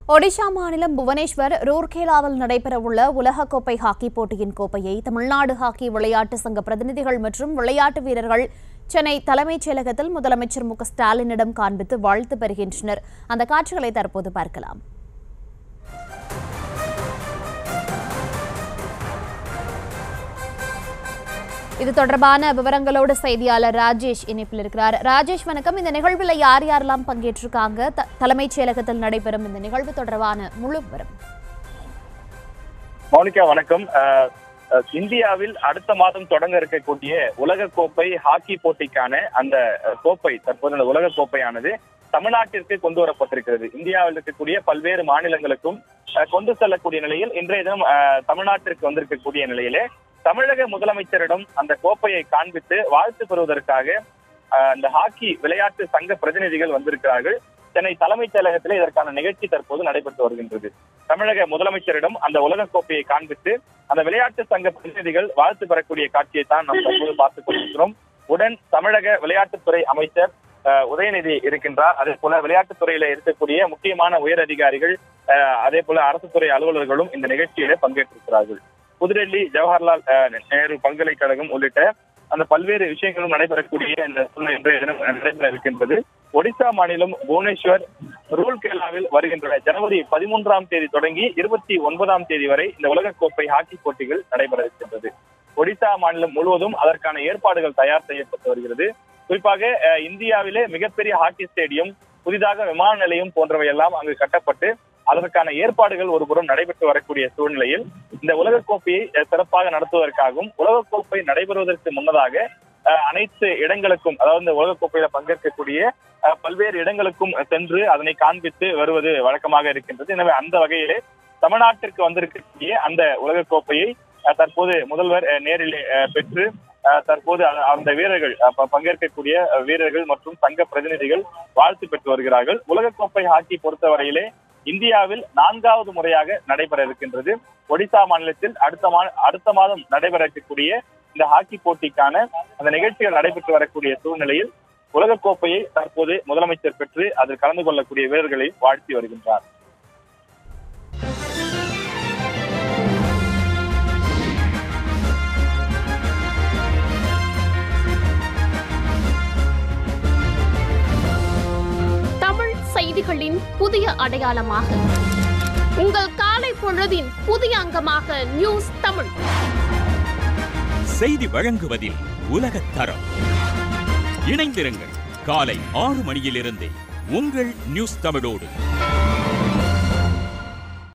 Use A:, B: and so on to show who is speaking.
A: ஒடிஷா மாநிலம் புவனேஸ்வர் ரூர்கேலாவில் நடைபெறவுள்ள உலகக்கோப்பை ஹாக்கி போட்டியின் கோப்பையை தமிழ்நாடு ஹாக்கி விளையாட்டு சங்க பிரதிநிதிகள் மற்றும் விளையாட்டு வீரர்கள் சென்னை தலைமைச் செயலகத்தில் முதலமைச்சர் மு க ஸ்டாலினிடம் காண்பித்து வாழ்த்து பெறுகின்றனர் அந்த காட்சிகளை தற்போது பார்க்கலாம் இது தொடர்பான விவரங்களோடு செய்தியாளர் ராஜேஷ் இணைப்பில் இருக்கிறார் ராஜேஷ் வணக்கம் இந்த நிகழ்வில் யார் யாரெல்லாம் பங்கேற்றிருக்காங்க த- தலைமைச் செயலகத்தில் நடைபெறும் இந்த நிகழ்வு தொடர்பான முழு விவரம்
B: மௌனிகா வணக்கம் அஹ், அஹ், இந்தியாவில் அடுத்த மாதம் தொடங்க இருக்கக்கூடிய உலக கோப்பை ஹாக்கி போட்டிக்கான அந்த அஹ், கோப்பை தற்போது அந்த உலக கோப்பையானது தமிழ்நாட்டிற்கு கொண்டு வரப்பட்டிருக்கிறது இந்தியாவில் இருக்கக்கூடிய பல்வேறு மாநிலங்களுக்கும் அஹ், கொண்டு செல்லக்கூடிய நிலையில் இன்றைய தினம் அஹ், தமிழ்நாட்டிற்கு வந்திருக்கக்கூடிய நிலையிலே தமிழக முதலமைச்சரிடம் அந்த கோப்பையை காண்பித்து வாழ்த்து பெறுவதற்காக அஹ், அந்த ஹாக்கி விளையாட்டு சங்க பிரதிநிதிகள் வந்திருக்கிறார்கள் சென்னை தலைமைச் செயலகத்திலே இதற்கான நிகழ்ச்சி தற்போது நடைபெற்று வருகின்றது தமிழக முதலமைச்சரிடம் அந்த உலக கோப்பையை காண்பித்து அந்த விளையாட்டு சங்க பிரதிநிதிகள் வாழ்த்து பெறக்கூடிய காட்சியை தான் நாம் தற்போது பார்த்துக் கொண்டிருக்கிறோம் உடன் தமிழக விளையாட்டுத்துறை அமைச்சர் அஹ், உதயநிதி இருக்கின்றார் அதே போல விளையாட்டுத்துறையில இருக்கக்கூடிய முக்கியமான உயர் அதிகாரிகள் அஹ், அதே போல அரசு துறை அலுவலர்களும் இந்த நிகழ்ச்சியில பங்கேற்றிருக்கிறார்கள் புதுடெல்லி ஜவஹர்லால் அஹ், நேரு பல்கலைக்கழகம் உள்ளிட்ட அந்த பல்வேறு விஷயங்களும் நடைபெறக்கூடிய இந்த சூழ்நிலை இன்றைய தினம் நடைபெற இருக்கின்றது ஒடிசா மாநிலம் புவனேஸ்வர் ரூல்கேலாவில் வருகின்ற ஜனவரி பதிமூன்றாம் தேதி தொடங்கி இருபத்தி ஒன்பதாம் தேதி வரை இந்த உலகக்கோப்பை ஹாக்கி போட்டிகள் நடைபெற இருக்கின்றது ஒடிசா மாநிலம் முழுவதும் அதற்கான ஏற்பாடுகள் தயார் செய்யப்பட்டு வருகிறது குறிப்பாக அஹ், இந்தியாவிலே மிகப்பெரிய ஹாக்கி ஸ்டேடியம் புதிதாக விமான நிலையம் போன்றவை எல்லாம் அங்கு கட்டப்பட்டு அதற்கான ஏற்பாடுகள் ஒருபுறம் நடைபெற்று வரக்கூடிய சூழ்நிலையில் இந்த உலகக்கோப்பையை அஹ், சிறப்பாக நடத்துவதற்காகவும் உலகக்கோப்பை நடைபெறுவதற்கு முன்னதாக அஹ், அனைத்து இடங்களுக்கும் அதாவது இந்த உலகக்கோப்பையில பங்கேற்கக்கூடிய அஹ், பல்வேறு இடங்களுக்கும் சென்று அதனை காண்பித்து வருவது வழக்கமாக இருக்கின்றது எனவே அந்த வகையிலே தமிழ்நாட்டிற்கு வந்திருக்கக்கூடிய அந்த உலகக்கோப்பையை அஹ், தற்போது முதல்வர் அஹ், நேரில் அஹ், பெற்று அஹ், தற்போது அ- அந்த வீரர்கள் அஹ், ப- பங்கேற்கக்கூடிய அஹ், வீரர்கள் மற்றும் சங்க பிரதிநிதிகள் வாழ்த்து பெற்று வருகிறார்கள் உலகக்கோப்பை ஹாக்கி பொறுத்தவரையிலே இந்தியாவில் நான்காவது முறையாக நடைபெற இருக்கின்றது ஒடிசா மாநிலத்தில் அடுத்த மா அடுத்த மாதம் நடைபெற இருக்கக்கூடிய இந்த ஹாக்கி போட்டிக்கான அந்த நிகழ்ச்சிகள் நடைபெற்று வரக்கூடிய சூழ்நிலையில் உலகக்கோப்பையை தற்போது முதலமைச்சர் பெற்று அதில் கலந்து கொள்ளக்கூடிய வீரர்களை வாழ்த்தி வருகின்றார்
C: தமிழ் செய்திகளின் புதிய அடையாளமாக உங்கள் காலை பொழுதின் புதிய அங்கமாக நியூஸ் தமிழ்
D: செய்தி வழங்குவதில் உலகத் தரம் இணைந்திருங்கள் காலை ஆறு மணியிலிருந்தே உங்கள் நியூஸ் தமிழோடு